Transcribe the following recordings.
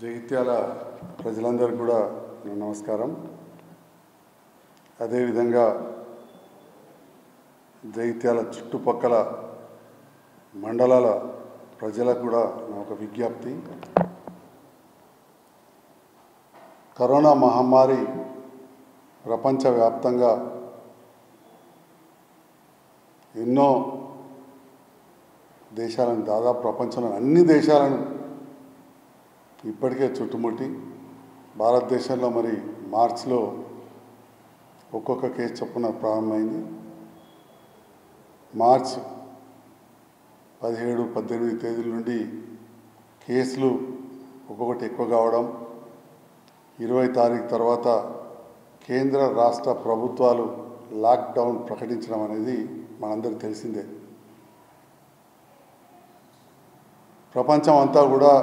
జగిత్యాల ప్రజలందరికీ కూడా నా నమస్కారం అదేవిధంగా జగిత్యాల చుట్టుపక్కల మండలాల ప్రజలకు కూడా నా ఒక విజ్ఞప్తి కరోనా మహమ్మారి ప్రపంచవ్యాప్తంగా ఎన్నో దేశాలను దాదాపు ప్రపంచంలో అన్ని దేశాలను ఇప్పటికే చుట్టుముట్టి భారతదేశంలో మరి మార్చిలో ఒక్కొక్క కేసు చొప్పున ప్రారంభమైంది మార్చ్ పదిహేడు పద్దెనిమిది తేదీల నుండి కేసులు ఒక్కొక్కటి ఎక్కువ కావడం ఇరవై తారీఖు తర్వాత కేంద్ర రాష్ట్ర ప్రభుత్వాలు లాక్డౌన్ ప్రకటించడం అనేది మనందరికీ తెలిసిందే ప్రపంచం అంతా కూడా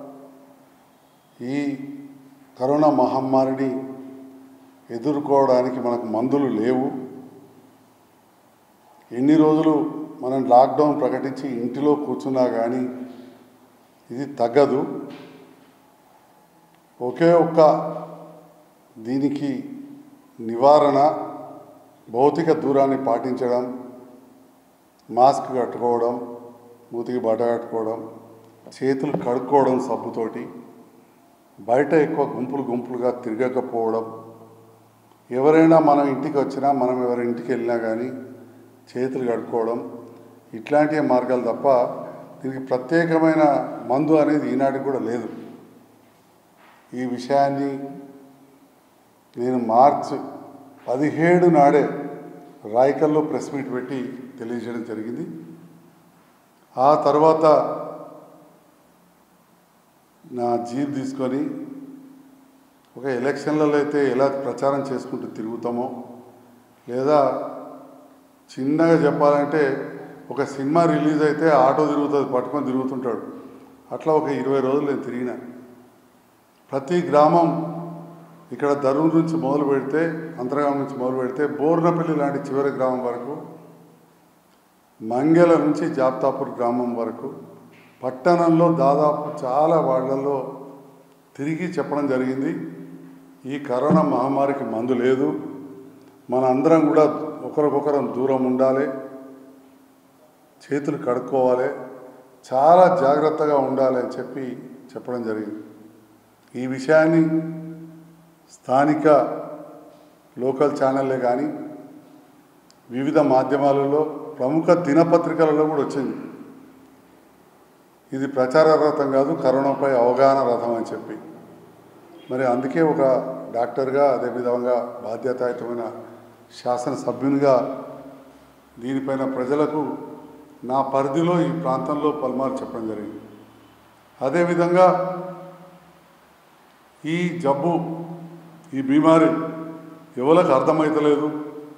ఈ కరోనా మహమ్మారిని ఎదుర్కోవడానికి మనకు మందులు లేవు ఎన్ని రోజులు మనం లాక్డౌన్ ప్రకటించి ఇంటిలో కూర్చున్నా కానీ ఇది తగ్గదు ఒకే ఒక్క దీనికి నివారణ భౌతిక దూరాన్ని పాటించడం మాస్క్ కట్టుకోవడం మూతికి బట్ట కట్టుకోవడం చేతులు కడుక్కోవడం సబ్బుతోటి బయట ఎక్కువ గుంపులు గుంపులుగా తిరగకపోవడం ఎవరైనా మనం ఇంటికి వచ్చినా మనం ఎవరి ఇంటికి వెళ్ళినా కానీ చేతులు కడుక్కోవడం ఇట్లాంటి మార్గాలు తప్ప దీనికి ప్రత్యేకమైన మందు అనేది ఈనాటికి కూడా లేదు ఈ విషయాన్ని నేను మార్చ్ పదిహేడు నాడే రాయకల్లో ప్రెస్ మీట్ పెట్టి తెలియజేయడం జరిగింది ఆ తర్వాత నా జీప్ తీసుకొని ఒక ఎలక్షన్లలో అయితే ఎలా ప్రచారం చేసుకుంటూ తిరుగుతామో లేదా చిన్నగా చెప్పాలంటే ఒక సినిమా రిలీజ్ అయితే ఆటో తిరుగుతుంది పట్టుకొని తిరుగుతుంటాడు అట్లా ఒక ఇరవై రోజులు నేను తిరిగిన ప్రతి గ్రామం ఇక్కడ దరూర్ నుంచి మొదలు పెడితే అంతర్గామం నుంచి మొదలు పెడితే బోర్నపల్లి లాంటి చివరి గ్రామం వరకు మంగెల నుంచి జాప్తాపూర్ గ్రామం వరకు పట్టణంలో దాదాపు చాలా వాళ్ళల్లో తిరిగి చెప్పడం జరిగింది ఈ కరోనా మహమ్మారికి మందు లేదు మన అందరం కూడా ఒకరికొకరం దూరం ఉండాలి చేతులు కడుక్కోవాలి చాలా జాగ్రత్తగా ఉండాలి అని చెప్పి చెప్పడం జరిగింది ఈ విషయాన్ని స్థానిక లోకల్ ఛానళ్ళే కానీ వివిధ మాధ్యమాలలో ప్రముఖ దినపత్రికలలో కూడా వచ్చింది ఇది ప్రచార రథం కాదు కరోనాపై అవగాహన రథం అని చెప్పి మరి అందుకే ఒక డాక్టర్గా అదేవిధంగా బాధ్యతాయుతమైన శాసనసభ్యునిగా దీనిపైన ప్రజలకు నా పరిధిలో ఈ ప్రాంతంలో పలుమారు చెప్పడం జరిగింది అదేవిధంగా ఈ జబ్బు ఈ బీమారి ఎవరికి అర్థమవుతలేదు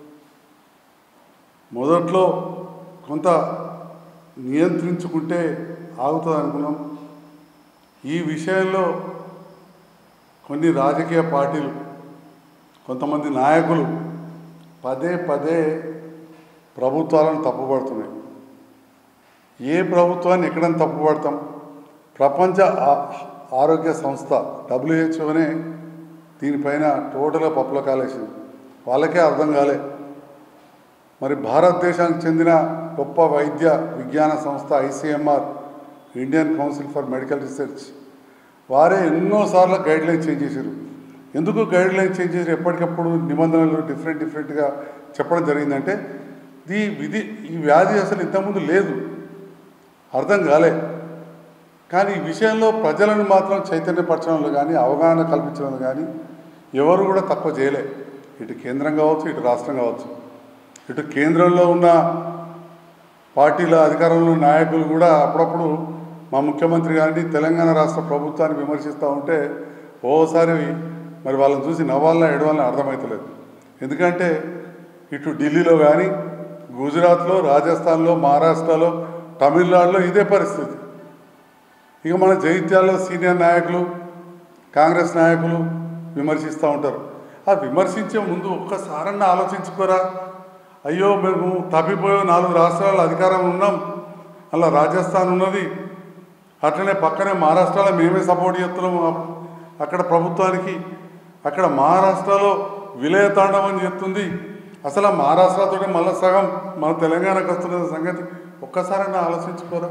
మొదట్లో కొంత నియంత్రించుకుంటే ఆగుతుంది అనుకున్నాం ఈ విషయంలో కొన్ని రాజకీయ పార్టీలు కొంతమంది నాయకులు పదే పదే ప్రభుత్వాలను తప్పుపడుతున్నాయి ఏ ప్రభుత్వాన్ని ఎక్కడని తప్పుపడతాం ప్రపంచ ఆ- ఆరోగ్య సంస్థ డబ్ల్యూహెచ్ఓనే దీనిపైన టోటల్గా పప్పుల కాలేసింది వాళ్ళకే అర్థం కాలే మరి భారతదేశానికి చెందిన గొప్ప వైద్య విజ్ఞాన సంస్థ ICMR Indian Council for Medical Research వారే ఎన్నోసార్లు గైడ్ లైన్ చేంజ్ చేశారు ఎందుకు గైడ్ లైన్ చేంజ్ చేశారు ఎప్పటికప్పుడు నిబంధనలు డిఫరెంట్ డిఫరెంట్గా చెప్పడం జరిగిందంటే ఈ విధి ఈ వ్యాధి అసలు ఇంతకుముందు లేదు అర్థం కాలే కానీ ఈ విషయంలో ప్రజలను మాత్రం చైతన్యపరచడంలో కానీ అవగాహన కల్పించడంలో కానీ ఎవరు కూడా తక్కువ చేయలే ఇటు కేంద్రం కావచ్చు ఇటు రాష్ట్రం కావచ్చు ఇటు కేంద్రంలో ఉన్న పార్టీల అధికారంలో ఉన్న నాయకులు కూడా అప్పుడప్పుడు మా ముఖ్యమంత్రి గారిని తెలంగాణ రాష్ట్ర ప్రభుత్వాన్ని విమర్శిస్తూ ఉంటే ఓసారి మరి వాళ్ళని చూసి నవ్వాలన్నా ఎడవాలని అర్థమవుతలేదు ఎందుకంటే ఇటు ఢిల్లీలో కానీ గుజరాత్లో రాజస్థాన్లో మహారాష్ట్రలో తమిళనాడులో ఇదే పరిస్థితి ఇక మన జగిత్యాల్లో సీనియర్ నాయకులు కాంగ్రెస్ నాయకులు విమర్శిస్తూ ఉంటారు ఆ విమర్శించే ముందు ఒక్కసారన్నా ఆలోచించుకోరా అయ్యో మేము తప్పిపోయే నాలుగు రాష్ట్రాల అధికారం ఉన్నాం అలా రాజస్థాన్ ఉన్నది అట్లనే పక్కనే మహారాష్ట్రలో మేమే సపోర్ట్ చేస్తున్నాము అక్కడ ప్రభుత్వానికి అక్కడ మహారాష్ట్రలో విలయతాండవం చేస్తుంది అసలు ఆ మహారాష్ట్రతో మళ్ళీ సగం మన తెలంగాణకు వస్తున్న సంగతి ఒక్కసారైనా ఆలోచించుకోరా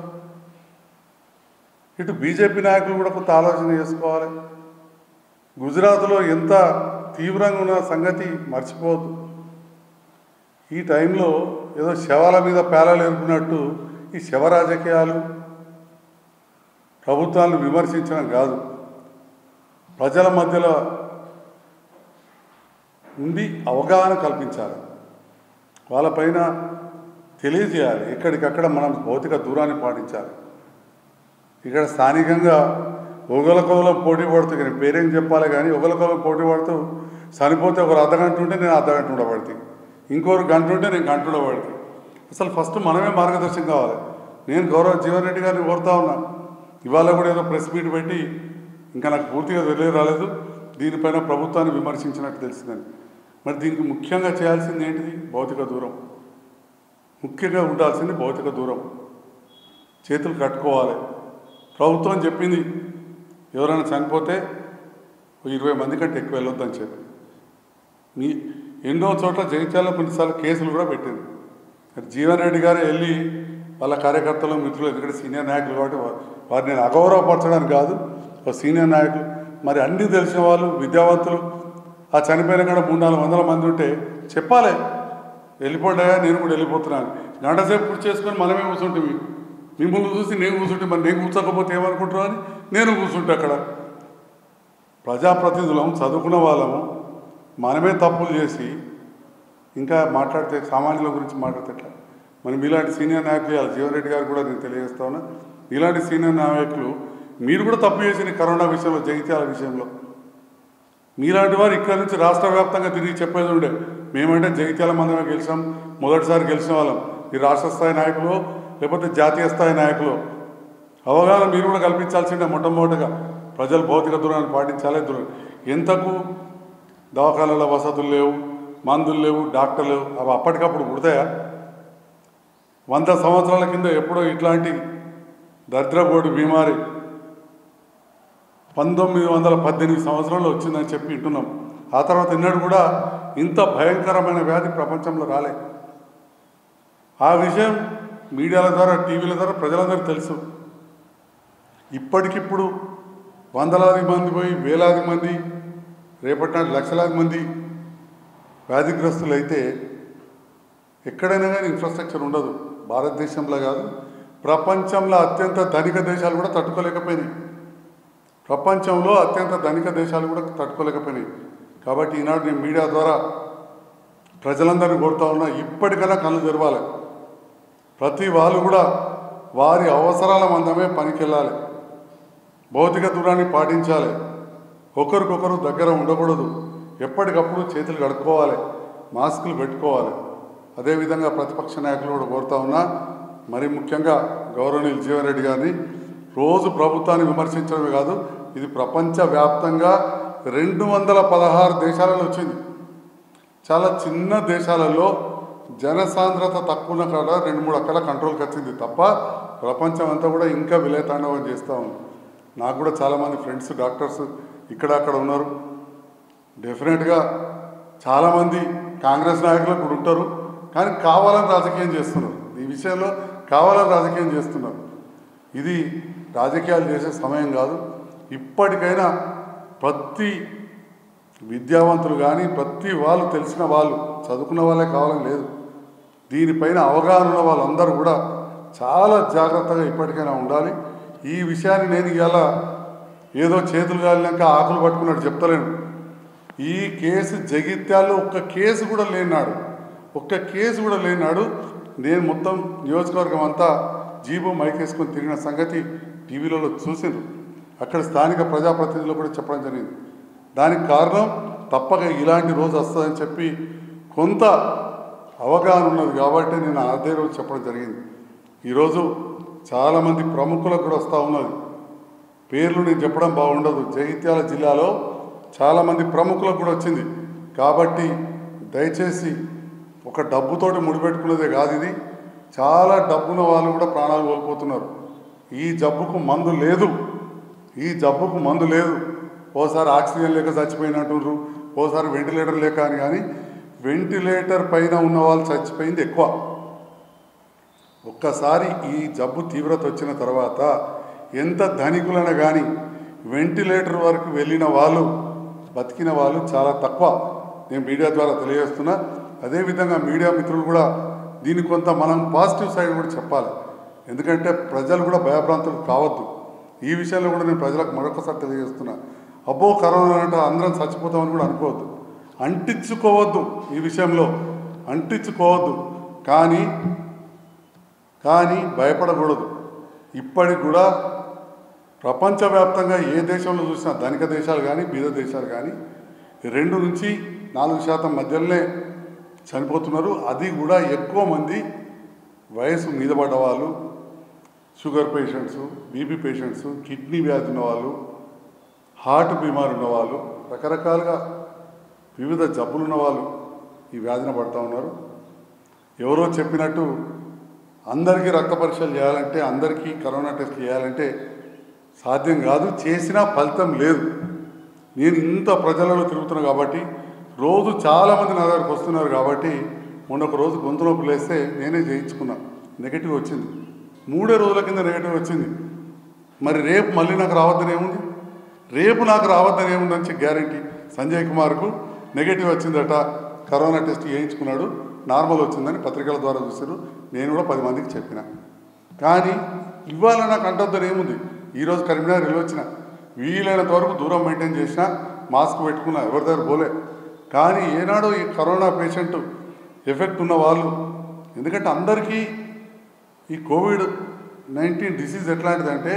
ఇటు బీజేపీ నాయకులు కూడా కొంత ఆలోచన చేసుకోవాలి గుజరాత్లో ఎంత తీవ్రంగా ఉన్న సంగతి మర్చిపోవద్దు ఈ టైంలో ఏదో శవాల మీద పేలాలు ఎరుకున్నట్టు ఈ శవ రాజకీయాలు ప్రభుత్వాలను విమర్శించడం కాదు ప్రజల మధ్యలో ఉండి అవగాహన కల్పించాలి వాళ్ళపైన తెలియజేయాలి ఎక్కడికక్కడ మనం భౌతిక దూరాన్ని పాటించాలి ఇక్కడ స్థానికంగా ఒకరికొకరం పోటీ పడుతూ కానీ పేరేం చెప్పాలి కానీ ఒకరికొకరం పోటీ పడుతూ చనిపోతే ఒకరు అర్ధగంట ఉంటే నేను అర్ధగంట ఉండబడుతుంది ఇంకొకరు గంట ఉంటే నేను గంట ఉండబడుతుంది అసలు ఫస్ట్ మనమే మార్గదర్శనం కావాలి నేను గౌరవ జీవన్ రెడ్డి గారిని కోరుతా ఉన్నా ఇవాళ కూడా ఏదో ప్రెస్ మీట్ పెట్టి ఇంకా నాకు పూర్తిగా తెలియ రాలేదు దీనిపైన ప్రభుత్వాన్ని విమర్శించినట్టు తెలిసిందని మరి దీనికి ముఖ్యంగా చేయాల్సింది ఏంటిది భౌతిక దూరం ముఖ్యంగా ఉండాల్సింది భౌతిక దూరం చేతులు కట్టుకోవాలి ప్రభుత్వం చెప్పింది ఎవరైనా చనిపోతే ఓ ఇరవై మంది కంటే ఎక్కువ వెళ్ళొద్దని చెప్పి మీ ఎన్నో చోట్ల జగిత్యాల కొన్నిసార్లు కేసులు కూడా పెట్టింది మరి జీవన్ రెడ్డి గారు వెళ్ళి వాళ్ళ కార్యకర్తలు మిత్రులు ఎందుకంటే సీనియర్ నాయకులు కాబట్టి వా- వారిని నేను అగౌరవపరచడానికి కాదు ఒక సీనియర్ నాయకులు మరి అన్నీ తెలిసిన వాళ్ళు విద్యావంతులు ఆ చనిపోయిన కాడ మూడు నాలుగు వందల మంది ఉంటే చెప్పాలి వెళ్ళిపోండా నేను కూడా వెళ్ళిపోతున్నాను గంట సేపు పూర్తి చేసుకొని మనమే కూర్చుంటుంది మిమ్మల్ని చూసి నేను కూర్చుంటే మరి నేను కూర్చోకపోతే ఏమనుకుంటున్నా అని నేను కూర్చుంటే అక్కడ ప్రజాప్రతినిధులం చదువుకున్న వాళ్ళము మనమే తప్పులు చేసి ఇంకా మాట్లాడితే సామాన్యుల గురించి మాట్లాడితే ఎట్లా మరి మీలాంటి సీనియర్ నాయకులు ఇవాళ జీవన్ రెడ్డి గారు కూడా నేను తెలియజేస్తా ఉన్నా ఇలాంటి సీనియర్ నాయకులు మీరు కూడా తప్పు చేసిన కరోనా విషయంలో జగిత్యాల విషయంలో మీలాంటి వారు ఇక్కడ నుంచి రాష్ట్ర వ్యాప్తంగా తిరిగి చెప్పేది ఉండే మేమంటే జగిత్యాల మందమే గెలిచాం మొదటిసారి గెలిచిన వాళ్ళం ఈ రాష్ట్ర స్థాయి నాయకులు లేకపోతే జాతీయ స్థాయి నాయకులు అవగాహన మీరు కూడా కల్పించాల్సిందే మొట్టమొదటిగా ప్రజలు భౌతిక దూరాన్ని పాటించాలి దూరం ఎంతకు దవాఖానాల వసతులు లేవు మందులు లేవు డాక్టర్లు లేవు అవి అప్పటికప్పుడు పుడతాయా వంద సంవత్సరాల కింద ఎప్పుడో ఇట్లాంటి దరిద్రపోటు బీమారి పంతొమ్మిది వందల పద్దెనిమిది సంవత్సరంలో వచ్చిందని చెప్పి వింటున్నాం ఆ తర్వాత ఎన్నడూ కూడా ఇంత భయంకరమైన వ్యాధి ప్రపంచంలో రాలే ఆ విషయం మీడియాల ద్వారా టీవీల ద్వారా ప్రజలందరికీ తెలుసు ఇప్పటికిప్పుడు వందలాది మంది పోయి వేలాది మంది రేపటి నాడు లక్షలాది మంది వ్యాధిగ్రస్తులు అయితే ఎక్కడైనా కానీ ఇన్ఫ్రాస్ట్రక్చర్ ఉండదు భారతదేశంలో కాదు ప్రపంచంలో అత్యంత ధనిక దేశాలు కూడా తట్టుకోలేకపోయినాయి ప్రపంచంలో అత్యంత ధనిక దేశాలు కూడా తట్టుకోలేకపోయినాయి కాబట్టి ఈనాడు నేను మీడియా ద్వారా ప్రజలందరినీ కోరుతా ఉన్నా ఇప్పటికైనా కళ్ళు తెరవాలి ప్రతి వాళ్ళు కూడా వారి అవసరాల మందమే పనికెళ్ళాలి భౌతిక దూరాన్ని పాటించాలి ఒకరికొకరు దగ్గర ఉండకూడదు ఎప్పటికప్పుడు చేతులు కడుక్కోవాలి మాస్కులు పెట్టుకోవాలి అదేవిధంగా ప్రతిపక్ష నాయకులు కూడా కోరుతా ఉన్నా మరి ముఖ్యంగా గౌరవనీయులు జీవన్ రెడ్డి గారిని రోజు ప్రభుత్వాన్ని విమర్శించడమే కాదు ఇది ప్రపంచవ్యాప్తంగా రెండు వందల పదహారు దేశాలలో వచ్చింది చాలా చిన్న దేశాలలో జనసాంద్రత తక్కువ ఉన్న కాడ రెండు మూడు అక్కడ కంట్రోల్కి వచ్చింది తప్ప ప్రపంచం అంతా కూడా ఇంకా విలయతాండవం చేస్తూ ఉంది నాకు కూడా చాలామంది ఫ్రెండ్స్ డాక్టర్స్ ఇక్కడ అక్కడ ఉన్నారు డెఫినెట్గా చాలామంది కాంగ్రెస్ నాయకులు కూడా ఉంటారు కానీ కావాలని రాజకీయం చేస్తున్నారు ఈ విషయంలో కావాలని రాజకీయం చేస్తున్నారు ఇది రాజకీయాలు చేసే సమయం కాదు ఇప్పటికైనా ప్రతి విద్యావంతులు కానీ ప్రతి వాళ్ళు తెలిసిన వాళ్ళు చదువుకున్న వాళ్ళే కావాలని లేదు దీనిపైన అవగాహన ఉన్న వాళ్ళందరూ కూడా చాలా జాగ్రత్తగా ఇప్పటికైనా ఉండాలి ఈ విషయాన్ని నేను ఇవాళ ఏదో చేతులు కాలినాక ఆకులు పట్టుకున్నట్టు చెప్తలేను ఈ కేసు జగిత్యాల్లో ఒక్క కేసు కూడా లేనాడు ఒక్క కేసు కూడా లేనాడు నేను మొత్తం నియోజకవర్గం అంతా జీబు మైకేసుకొని తిరిగిన సంగతి టీవీలలో చూసిండ్రు అక్కడ స్థానిక ప్రజాప్రతినిధులు కూడా చెప్పడం జరిగింది దానికి కారణం తప్పక ఇలాంటి రోజు వస్తుందని చెప్పి కొంత అవగాహన ఉన్నది కాబట్టి నేను అదే రోజు చెప్పడం జరిగింది ఈరోజు చాలామంది ప్రముఖులకు కూడా వస్తూ ఉన్నది పేర్లు నేను చెప్పడం బాగుండదు జగిత్యాల జిల్లాలో చాలామంది ప్రముఖులకు కూడా వచ్చింది కాబట్టి దయచేసి ఒక డబ్బుతోటి ముడిపెట్టుకునేదే కాదు ఇది చాలా డబ్బున్న వాళ్ళు కూడా ప్రాణాలు కోల్పోతున్నారు ఈ జబ్బుకు మందు లేదు ఈ జబ్బుకు మందు లేదు ఓసారి ఆక్సిజన్ లేక చచ్చిపోయినట్టుండ్రు ఓసారి వెంటిలేటర్ లేక అని కానీ వెంటిలేటర్ పైన ఉన్న వాళ్ళు చచ్చిపోయింది ఎక్కువ ఒక్కసారి ఈ జబ్బు తీవ్రత వచ్చిన తర్వాత ఎంత ధనికులైనా కానీ వెంటిలేటర్ వరకు వెళ్ళిన వాళ్ళు బతికిన వాళ్ళు చాలా తక్కువ నేను మీడియా ద్వారా తెలియజేస్తున్నా అదేవిధంగా మీడియా మిత్రులు కూడా దీన్ని కొంత మనం పాజిటివ్ సైడ్ కూడా చెప్పాలి ఎందుకంటే ప్రజలు కూడా భయభ్రాంతులు కావద్దు ఈ విషయంలో కూడా నేను ప్రజలకు మరొకసారి తెలియజేస్తున్నా అబ్బో కరోనా అంటే అందరం చచ్చిపోతామని కూడా అనుకోవద్దు అంటించుకోవద్దు ఈ విషయంలో అంటించుకోవద్దు కానీ కానీ భయపడకూడదు ఇప్పటికి కూడా ప్రపంచవ్యాప్తంగా ఏ దేశంలో చూసినా ధనిక దేశాలు కానీ బీద దేశాలు కానీ రెండు నుంచి నాలుగు శాతం మధ్యలోనే చనిపోతున్నారు అది కూడా ఎక్కువ మంది వయసు మీద పడ్డ వాళ్ళు sugar patients BP patients kidney వ్యాధి ఉన్నవాళ్ళు హార్ట్ బీమార్ ఉన్నవాళ్ళు రకరకాలుగా వివిధ జబ్బులు ఉన్న వాళ్ళు ఈ వ్యాధిన పడుతూ ఉన్నారు ఎవరో చెప్పినట్టు అందరికీ రక్త పరీక్షలు చేయాలంటే అందరికీ కరోనా టెస్ట్ చేయాలంటే సాధ్యం కాదు చేసినా ఫలితం లేదు నేను ఇంత ప్రజలలో తిరుగుతున్నా కాబట్టి రోజు చాలామంది నా దగ్గరకు వస్తున్నారు కాబట్టి మొన్న ఒక రోజు గొంతు నొప్పి లేస్తే నేనే చేయించుకున్నా నెగిటివ్ వచ్చింది మూడే రోజుల కింద నెగిటివ్ వచ్చింది మరి రేపు మళ్ళీ నాకు రావద్దని ఏముంది రేపు నాకు రావద్దని ఏముందని చెప్పి గ్యారంటీ సంజయ్ కుమార్కు నెగిటివ్ వచ్చిందట కరోనా టెస్ట్ చేయించుకున్నాడు నార్మల్ వచ్చిందని పత్రికల ద్వారా చూశారు నేను కూడా పది మందికి చెప్పిన కానీ ఇవాళ నాకు అంటొద్దని ఏముంది ఈరోజు కరీంనగర్ వెళ్ళి వచ్చిన వీలైనంత వరకు దూరం మెయింటైన్ చేసిన మాస్క్ పెట్టుకున్నా ఎవరి దగ్గర పోలే కానీ ఏనాడో ఈ కరోనా పేషెంట్ ఎఫెక్ట్ ఉన్న వాళ్ళు ఎందుకంటే అందరికీ ఈ కోవిడ్ నైన్టీన్ డిసీజ్ ఎట్లాంటిదంటే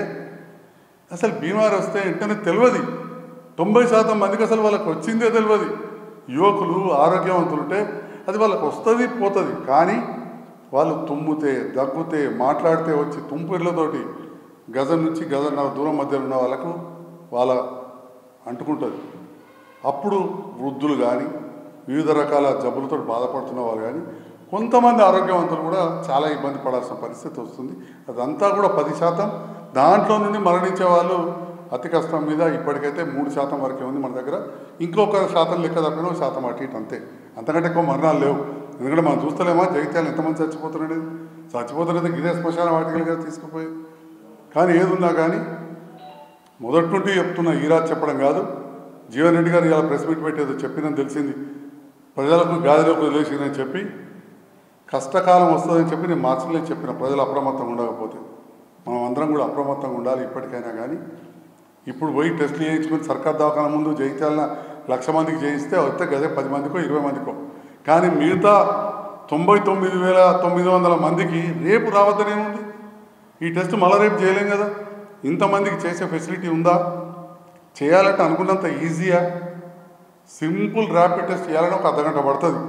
అసలు బీమార్ వస్తే వెంటనే తెలియదు తొంభై శాతం మందికి అసలు వాళ్ళకి వచ్చిందే తెలియదు యువకులు ఆరోగ్యవంతులు ఉంటే అది వాళ్ళకి వస్తుంది పోతుంది కానీ వాళ్ళు తుమ్ముతే దగ్గుతే మాట్లాడితే వచ్చి తుంపిర్లతోటి గజం నుంచి గజన్నర దూరం మధ్యలో ఉన్న వాళ్ళకు వాళ్ళ అంటుకుంటుంది అప్పుడు వృద్ధులు కానీ వివిధ రకాల జబ్బులతో బాధపడుతున్న వాళ్ళు కానీ కొంతమంది ఆరోగ్యవంతులు కూడా చాలా ఇబ్బంది పడాల్సిన పరిస్థితి వస్తుంది అదంతా కూడా పది శాతం దాంట్లో నుండి మరణించే వాళ్ళు అతి కష్టం మీద ఇప్పటికైతే మూడు శాతం వరకే ఉంది మన దగ్గర ఇంకొక శాతం లెక్క తప్పిన ఒక శాతం అటు ఇటు అంతే అంతకంటే ఎక్కువ మరణాలు లేవు ఎందుకంటే మనం చూస్తలేమా జగిత్యాలు ఎంతమంది చచ్చిపోతున్నాడు చచ్చిపోతున్నది గిదే శ్మశాన వాటికలు కదా తీసుకుపోయి కానీ ఏదున్నా కానీ మొదటి నుండి చెప్తున్న ఈరాజ్ చెప్పడం కాదు జీవన్ రెడ్డి గారు ఇలా ప్రెస్ మీట్ పెట్టేదో చెప్పినని తెలిసింది ప్రజలకు గాదిలోకి వదిలేసిందని చెప్పి కష్టకాలం వస్తుందని చెప్పి నేను మార్చలేదు చెప్పిన ప్రజలు అప్రమత్తంగా ఉండకపోతే మనం అందరం కూడా అప్రమత్తంగా ఉండాలి ఇప్పటికైనా కానీ ఇప్పుడు పోయి టెస్టులు చేయించుకుని సర్కార్ దవాఖాన ముందు జయించాలన్న లక్ష మందికి చేయిస్తే వస్తే గదే పది మందికో ఇరవై మందికో కానీ మిగతా తొంభై తొమ్మిది వేల తొమ్మిది వందల మందికి రేపు రావద్దనేముంది ఈ టెస్ట్ మళ్ళీ రేపు చేయలేం కదా ఇంతమందికి చేసే ఫెసిలిటీ ఉందా చేయాలంటే అనుకున్నంత ఈజీయా సింపుల్ ర్యాపిడ్ టెస్ట్ చేయాలని ఒక అర్ధగంట పడుతుంది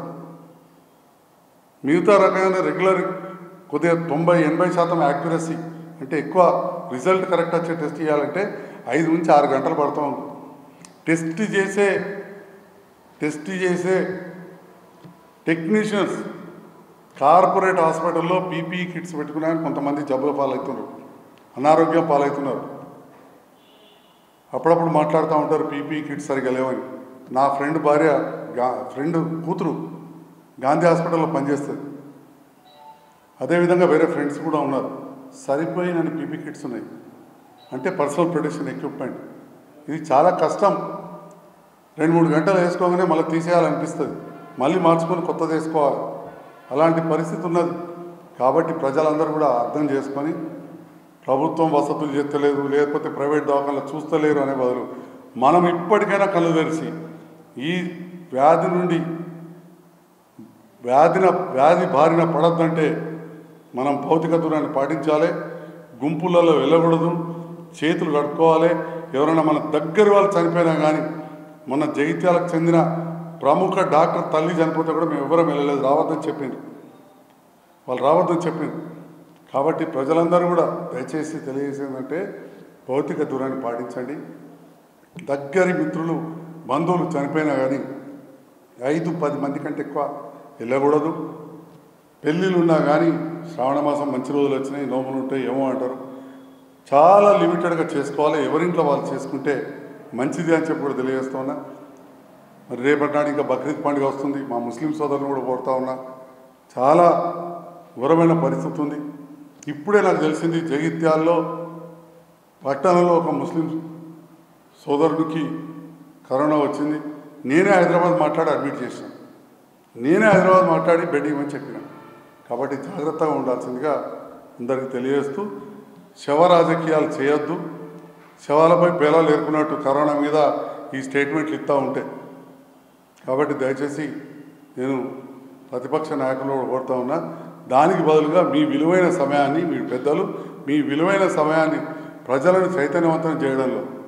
మిగతా రకమైన రెగ్యులర్ కొద్దిగా తొంభై ఎనభై శాతం యాక్యురసీ అంటే ఎక్కువ రిజల్ట్ కరెక్ట్ వచ్చే టెస్ట్ చేయాలంటే ఐదు నుంచి ఆరు గంటలు పడుతూ ఉంది టెస్ట్ చేసే టెస్ట్ చేసే టెక్నీషియన్స్ కార్పొరేట్ హాస్పిటల్లో పీపీ కిట్స్ పెట్టుకున్నాక కొంతమంది జబ్బుల పాలవుతున్నారు అనారోగ్యం పాలవుతున్నారు అప్పుడప్పుడు మాట్లాడుతూ ఉంటారు పీపీ కిట్స్ సరిగా లేవని నా ఫ్రెండ్ భార్య గా ఫ్రెండ్ కూతురు గాంధీ హాస్పిటల్లో పనిచేస్తుంది అదేవిధంగా వేరే ఫ్రెండ్స్ కూడా ఉన్నారు సరిపోయినని పీపీ కిట్స్ ఉన్నాయి అంటే పర్సనల్ ప్రొటెక్షన్ ఎక్విప్మెంట్ ఇది చాలా కష్టం రెండు మూడు గంటలు వేసుకోగానే మళ్ళీ తీసేయాలనిపిస్తుంది మళ్ళీ మార్చుకొని కొత్తది వేసుకోవాలి అలాంటి పరిస్థితి ఉన్నది కాబట్టి ప్రజలందరూ కూడా అర్థం చేసుకొని ప్రభుత్వం వసతులు చేస్తలేదు లేకపోతే ప్రైవేట్ దవాఖానలు చూస్తలేరు అనే బదులు మనం ఇప్పటికైనా కళ్ళు తెరిచి ఈ వ్యాధి నుండి వ్యాధిన వ్యాధి బారిన పడద్దంటే మనం భౌతిక దూరాన్ని పాటించాలి గుంపులలో వెళ్ళకూడదు చేతులు కట్టుకోవాలి ఎవరైనా మన దగ్గర వాళ్ళు చనిపోయినా కానీ మన జగిత్యాలకు చెందిన ప్రముఖ డాక్టర్ తల్లి చనిపోతే కూడా మేము ఎవరం వెళ్ళలేదు రావద్దని చెప్పింది వాళ్ళు రావద్దని చెప్పింది కాబట్టి ప్రజలందరూ కూడా దయచేసి తెలియజేసేదంటే భౌతిక దూరాన్ని పాటించండి దగ్గరి మిత్రులు బంధువులు చనిపోయినా కానీ ఐదు పది మంది కంటే ఎక్కువ వెళ్ళకూడదు పెళ్ళిళ్ళు ఉన్నా కానీ శ్రావణ మాసం మంచి రోజులు వచ్చినాయి నోములు ఉంటాయి ఏమో అంటారు చాలా లిమిటెడ్గా చేసుకోవాలి ఎవరింట్లో వాళ్ళు చేసుకుంటే మంచిది అని చెప్పి కూడా తెలియజేస్తున్నా మరి రేపటి నాడు ఇంకా బక్రీద్ పండుగ వస్తుంది మా ముస్లిం సోదరులు కూడా కోరుతా ఉన్నా చాలా ఘోరమైన పరిస్థితి ఉంది ఇప్పుడే నాకు తెలిసింది జగిత్యాల్లో పట్టణంలో ఒక ముస్లిం సోదరుడికి కరోనా వచ్చింది నేనే హైదరాబాద్ మాట్లాడి అడ్మిట్ చేశాను నేనే హైదరాబాద్ మాట్లాడి బెడ్ ఇవ్వమని చెప్పిన కాబట్టి జాగ్రత్తగా ఉండాల్సిందిగా అందరికీ తెలియజేస్తూ శవ రాజకీయాలు చేయొద్దు శవాలపై పేలాలు ఏరుకున్నట్టు కరోనా మీద ఈ స్టేట్మెంట్లు ఇస్తూ ఉంటే కాబట్టి దయచేసి నేను ప్రతిపక్ష నాయకులు కూడా కోరుతా ఉన్నా దానికి బదులుగా మీ విలువైన సమయాన్ని మీ పెద్దలు మీ విలువైన సమయాన్ని ప్రజలను చైతన్యవంతం చేయడంలో